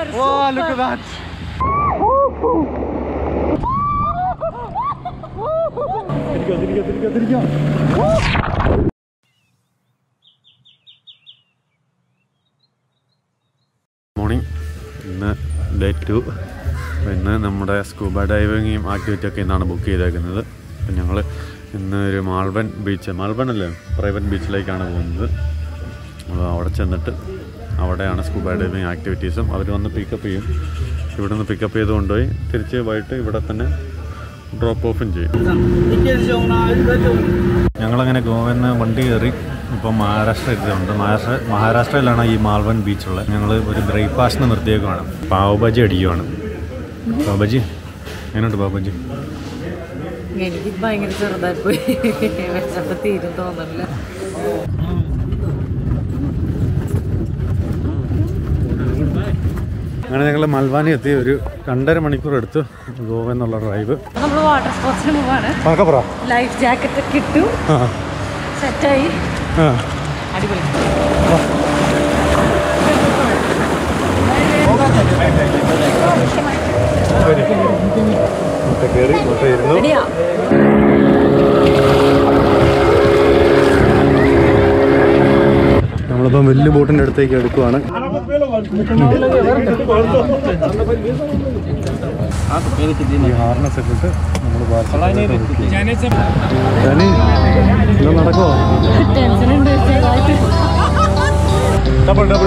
Oh, look at that. തിരിക്കോ തിരിക്കോ തിരിക്കോ തിരിക്കോ മോർണിംഗ് ഇന്ന് ഡേ ടു ഇന്ന് നമ്മുടെ സ്കൂബ ഡൈവിങ്ങും ആക്ടിവിറ്റി ഒക്കെ ഇന്നാണ് ബുക്ക് ചെയ്തേക്കുന്നത് അപ്പം ഞങ്ങൾ ഇന്ന് ഒരു മാൾബൺ ബീച്ച് മാൾബൺ അല്ലേ പ്രൈവറ്റ് ബീച്ചിലേക്കാണ് പോകുന്നത് അപ്പോൾ അവിടെ ചെന്നിട്ട് അവിടെയാണ് സ്കൂബ ഡൈവിങ് ആക്ടിവിറ്റീസും അവർ വന്ന് പിക്കപ്പ് ചെയ്യും ഇവിടെ നിന്ന് പിക്കപ്പ് ചെയ്ത് കൊണ്ടുപോയി തിരിച്ച് വൈകിട്ട് ഇവിടെ തന്നെ ഡ്രോപ്പ് ഓഫും ചെയ്യും ഞങ്ങളങ്ങനെ ഗോവയിൽ നിന്ന് വണ്ടി കയറി ഇപ്പോൾ മഹാരാഷ്ട്ര എത്തിയിട്ടുണ്ട് മഹാരാഷ്ട്ര മഹാരാഷ്ട്രയിലാണ് ഈ മാൽവൻ ബീച്ചുള്ളത് ഞങ്ങൾ ഒരു ബ്രേക്ക്ഫാസ്റ്റിന് നിർത്തിയേക്കുവാണ് പാവ് ബജി അടിക്കുവാണ് പാവ് ബജി എങ്ങനെയുണ്ട് പാവ് ബജി എനിക്ക് ഭയങ്കര ചെറുതായി പോയി വിശപ്പ് തീരും തോന്നില്ല അങ്ങനെ ഞങ്ങൾ മൽവാനി എത്തി ഒരു രണ്ടര മണിക്കൂർ എടുത്തു ഗോവ എന്നുള്ള ഡ്രൈവ് നമ്മൾ വാട്ടർ സ്പോർട്സിന് പോവാണ് പറ ലൈഫ് ജാക്കറ്റ് ഒക്കെ ഇട്ടു സെറ്റായി അടിപൊളി കയറി മുട്ട ഇരുന്നു റെഡിയാ നമ്മളിപ്പം വലിയ ബോട്ടിൻ്റെ അടുത്തേക്ക് എടുക്കുവാണ് ഈ ഹാർനസ് ഒക്കെ ഇട്ട് നമ്മൾ ഇത് നടക്കുമോ ടെൻഷൻ ഉണ്ട് ചെറുതായിട്ട് ഡബിൾ ഡബിൾ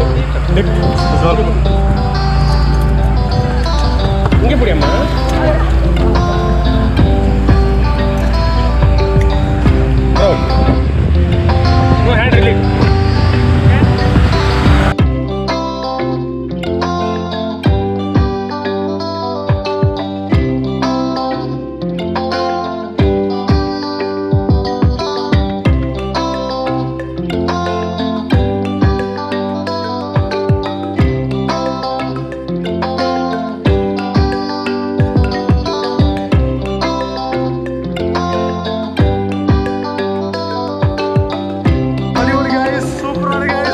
അടിപൊളി ഗൈസ് സൂപ്പറാണ് ഗൈസ്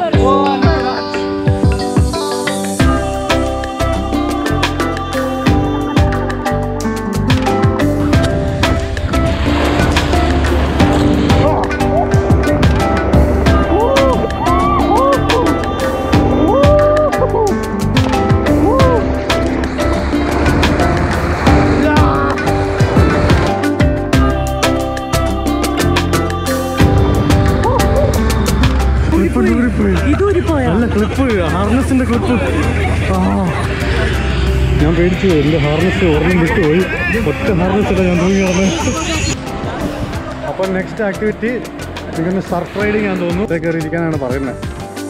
ക്ലിപ്പ് ഊരിപ്പോയി അല്ല ക്ലിപ്പ് ഹാർനസിന്റെ ക്ലിപ്പ് ആ ഞാൻ പേടിച്ചു എൻ്റെ ഹാർനസ് ഒരെണ്ണം വിട്ടുപോയി ഒറ്റ ഹാർനസ് ഇല്ല ഞാൻ തൂങ്ങി കിടന്ന് അപ്പം നെക്സ്റ്റ് ആക്ടിവിറ്റി ഇങ്ങനെ സർഫ് റൈഡിങ് ആണെന്ന് തോന്നുന്നു ഇതേ കയറി ഇരിക്കാനാണ് പറയുന്നത്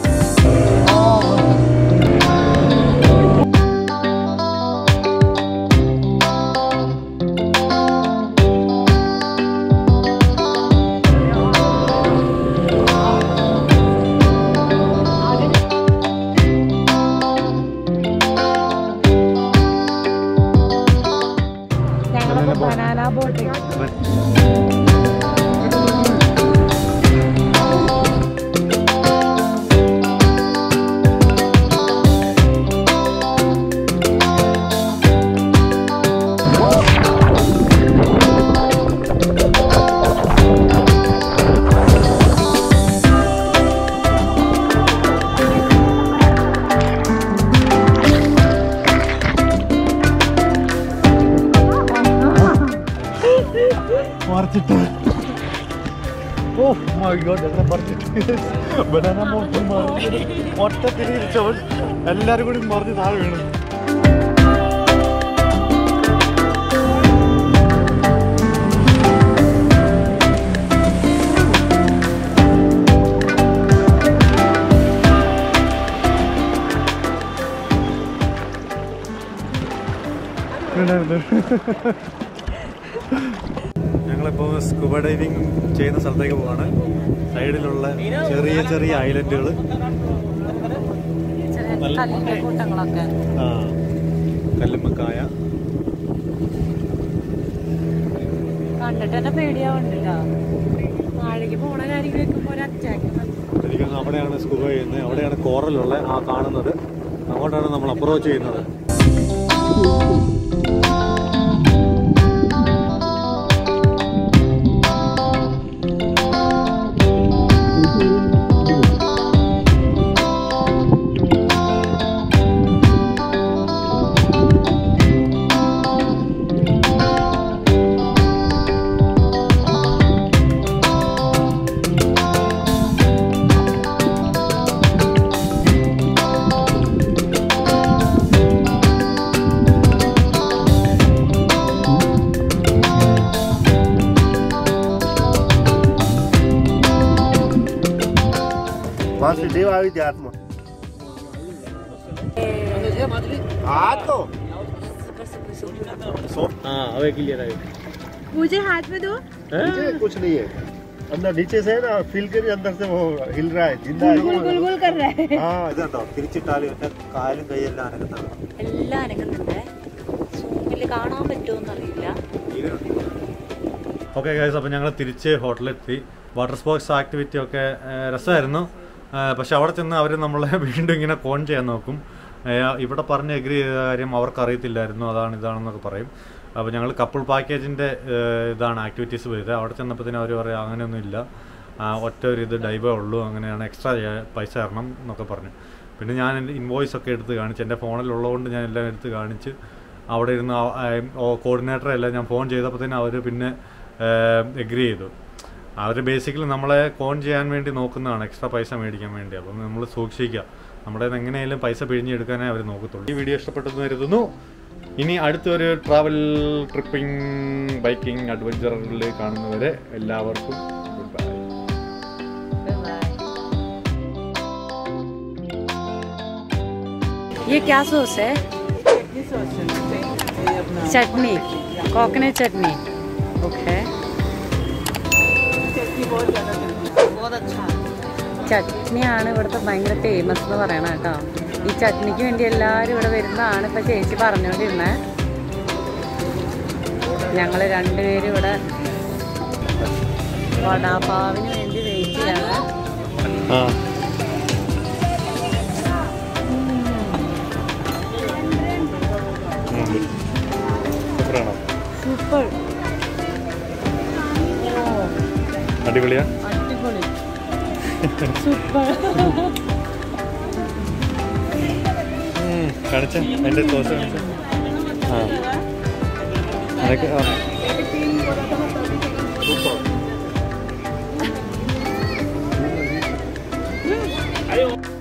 ഞങ്ങളിപ്പോ ബനാന ബോട്ട് മറിച്ചിട്ട് ഓ മൈ ഗോഡ് എന്നെ മറിച്ചിട്ട് ബനാന ബോട്ട് മറിഞ്ഞത് ഒറ്റത്തിൽ ഇരിച്ചവൻ എല്ലാവരും കൂടി മറിഞ്ഞ് താഴെ വീണു ഞങ്ങളിപ്പോൾ സ്കൂബ ഡൈവിംഗ് ചെയ്യുന്ന സ്ഥലത്തേക്ക് പോവാണ് സൈഡിലുള്ള ചെറിയ ചെറിയ ഐലൻഡുകൾ ചെറിയ കല്ലിന്റെ കൂട്ടങ്ങളൊക്കെ ആ കല്ലുമ്മക്കായ കണ്ടിട്ട് തന്നെ പേടിയാവുന്നുണ്ടല്ലോ താഴേക്ക് പോണ കാര്യം കേൾക്കുമ്പോ ഒരു അറ്റാക്ക് എനിക്ക് തോന്നുന്നു അവിടെയാണ് സ്കൂബ ചെയ്യുന്നത് അവിടെയാണ് കോറലുള്ള ആ കാണുന്നത് അങ്ങോട്ട് അങ്ങോട്ടാണ് നമ്മൾ അപ്രോച്ച് ചെയ്യുന്നത് वासुदेव आविद्यात्मा हाँ तो हाँ अवे क्लियर है मुझे हाथ में दो नीचे कुछ नहीं है अंदर नीचे से है ना फील करिए अंदर से वो हिल रहा है जिंदा है गुलगुल कर रहा है हाँ ഇതുണ്ടോ തിരിച്ചിട്ടാൽ ഇവന്റെ കാലും കൈയെല്ലാം അനങ്ങുന്നതാണ് എല്ലാം അനങ്ങുന്നുണ്ട് സൂമിൽ കാണാൻ പറ്റുമോ അറിയില്ല ഓക്കെ ഗൈസ് അപ്പോൾ ഞങ്ങൾ തിരിച്ച് ഹോട്ടലിലെത്തി വാട്ടർ സ്പോർട്സ് ആക്ടിവിറ്റി ഒക്കെ ആ, രസമായിരുന്നു ആ, പക്ഷെ അവിടെ ചെന്ന് അവർ നമ്മളെ വീണ്ടും ഇങ്ങനെ കോൺ ചെയ്യാൻ നോക്കും ആ, ഇവിടെ പറഞ്ഞ് എഗ്രി ചെയ്ത കാര്യം അവർക്ക് അറിയത്തില്ലായിരുന്നു അതാണ് ഇതാണെന്നൊക്കെ പറയും അപ്പോൾ ഞങ്ങൾ കപ്പിൾ പാക്കേജിൻ്റെ ഇതാണ് ആക്ടിവിറ്റീസ് പോയത് അവിടെ ചെന്നപ്പോഴത്തേനും അവർ പറയാം അങ്ങനെയൊന്നും ഇല്ല ആ, ഒറ്റ ഒരു ഇത് ഡൈവേ ഉള്ളൂ അങ്ങനെയാണ് എക്സ്ട്രാ പൈസ തരണം എന്നൊക്കെ പറഞ്ഞു പിന്നെ ഞാൻ എൻ്റെ ഇൻവോയ്സ് ഒക്കെ എടുത്ത് കാണിച്ച് എൻ്റെ ഫോണിലുള്ളതുകൊണ്ട് ഞാൻ എല്ലാം എടുത്ത് കാണിച്ച് അവിടെ ഇരുന്ന് കോർഡിനേറ്ററെ എല്ലാം ഞാൻ ഫോൺ ചെയ്തപ്പോഴത്തേനും അവർ പിന്നെ എഗ്രി ചെയ്തു അവർ ബേസിക്കലി നമ്മളെ കോൺ ചെയ്യാൻ വേണ്ടി നോക്കുന്നതാണ് എക്സ്ട്രാ പൈസ മേടിക്കാൻ വേണ്ടി അപ്പം നമ്മൾ സൂക്ഷിക്കുക നമ്മുടെ കയ്യിൽ നിന്ന് എങ്ങനെയായാലും പൈസ പിഴിഞ്ഞെടുക്കാനേ അവർ നോക്കത്തുള്ളൂ ഈ വീഡിയോ ഇഷ്ടപ്പെട്ടെന്ന് കരുതുന്നു ഇനി അടുത്തൊരു ട്രാവൽ ട്രിപ്പിംഗ് ബൈക്കിംഗ് അഡ്വഞ്ചറിൽ കാണുന്നവരെ എല്ലാവർക്കും ഗുഡ് ബൈ ये क्या सॉस है चटनी कोकोनट चटनी ओके ചട്നിയാണ് ഇവിടുത്തെ ഭയങ്കര ഫേമസ് എന്ന് പറയണ കേട്ടോ ഈ ചട്നിക്ക് വേണ്ടി എല്ലാവരും ഇവിടെ വരുന്നതാണ് ഇപ്പൊ ചേച്ചി പറഞ്ഞുകൊണ്ടിരുന്നത് ഞങ്ങൾ രണ്ടുപേരും ഇവിടെ വടാപാവിന് വേണ്ടി വെയിറ്റ് ചെയ്യാണ് ആ സൂപ്പറാണോ സൂപ്പർ അടിപൊളിയാ അടിപൊളി സൂപ്പർ കാണിച്ച എൻ്റെ ദോശ കാണിച്ച ആ അതൊക്കെ ആ. Super.